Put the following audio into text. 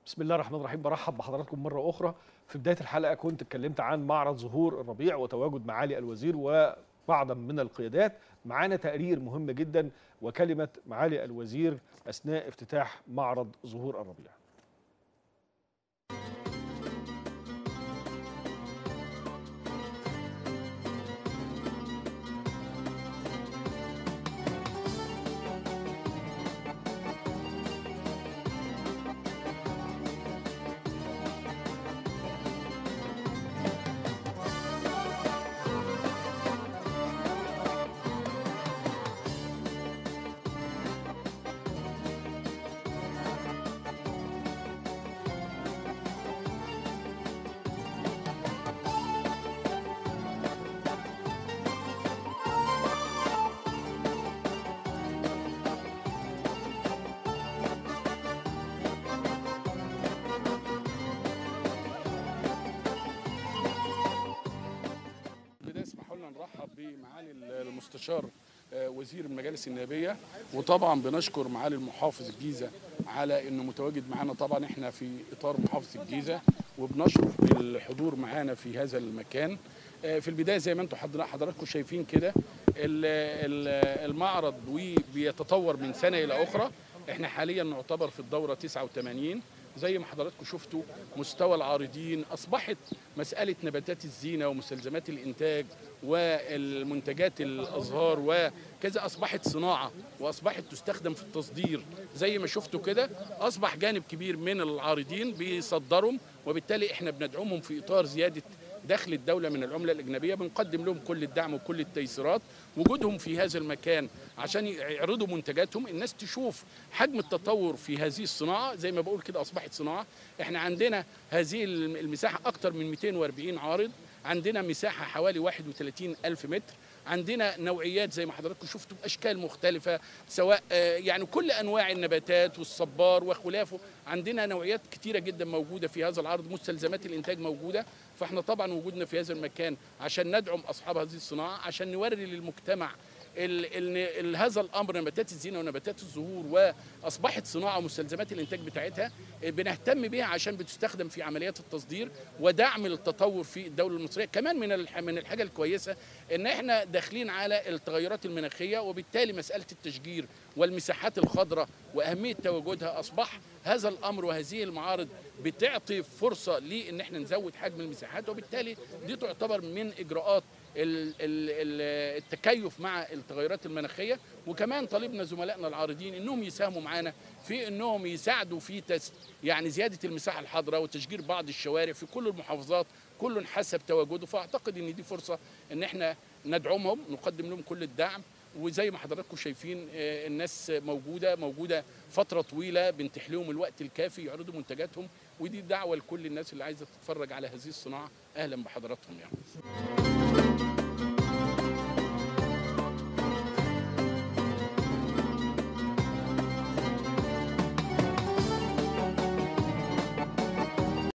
بسم الله الرحمن الرحيم برحب بحضراتكم مرة أخرى في بداية الحلقة كنت اتكلمت عن معرض ظهور الربيع وتواجد معالي الوزير وبعضا من القيادات معانا تقرير مهم جدا وكلمة معالي الوزير أثناء افتتاح معرض ظهور الربيع بداية اسمحوا لنا نرحب بمعالي المستشار آه، وزير المجالس النيابية وطبعا بنشكر معالي المحافظ الجيزة على انه متواجد معانا طبعا احنا في اطار محافظة الجيزة وبنشرف بالحضور معانا في هذا المكان آه، في البداية زي ما انتم حضر- حضراتكم شايفين كده ال- ال- المعرض بيتطور من سنة إلى أخرى احنا حاليا نعتبر في الدورة 89 زي ما حضراتكم شفتوا مستوى العارضين أصبحت مسألة نباتات الزينة ومستلزمات الإنتاج والمنتجات الأزهار وكذا أصبحت صناعة وأصبحت تستخدم في التصدير زي ما شفتوا كده أصبح جانب كبير من العارضين بيصدرهم وبالتالي إحنا بندعمهم في إطار زيادة دخل الدولة من العملة الأجنبية بنقدم لهم كل الدعم وكل التيسيرات وجودهم في هذا المكان عشان يعرضوا منتجاتهم الناس تشوف حجم التطور في هذه الصناعة زي ما بقول كده أصبحت صناعة احنا عندنا هذه المساحة أكتر من 240 عارض عندنا مساحة حوالي 31 ألف متر عندنا نوعيات زي ما حضراتكم شفتوا باشكال مختلفه سواء آه، يعني كل انواع النباتات والصبار وخلافه عندنا نوعيات كتيره جدا موجوده في هذا العرض مستلزمات الانتاج موجوده فاحنا طبعا وجودنا في هذا المكان عشان ندعم اصحاب هذه الصناعه عشان نوري للمجتمع ال ال ال هذا الامر نباتات الزينه ونباتات الزهور واصبحت صناعه ومستلزمات الانتاج بتاعتها آه، بنهتم بيها عشان بتستخدم في عمليات التصدير ودعم التطور في الدوله المصريه كمان من الح- من الحاجه الكويسه ان احنا داخلين على التغيرات المناخيه وبالتالي مساله التشجير والمساحات الخضراء واهميه تواجدها اصبح هذا الامر وهذه المعارض بتعطي فرصه لان احنا نزود حجم المساحات وبالتالي دي تعتبر من اجراءات ال- ال- ال- التكيف مع التغيرات المناخيه وكمان طالبنا زملائنا العارضين انهم يساهموا معانا في انهم يساعدوا في تس يعني زياده المساحه الحضراء وتشجير بعض الشوارع في كل المحافظات كل حسب تواجده فاعتقد ان دي فرصه ان احنا ندعمهم نقدم لهم كل الدعم وزي ما حضراتكم شايفين آه، الناس موجوده موجوده فتره طويله بنتيح لهم الوقت الكافي يعرضوا منتجاتهم ودي دعوه لكل الناس اللي عايزه تتفرج على هذه الصناعه اهلا بحضراتهم يعني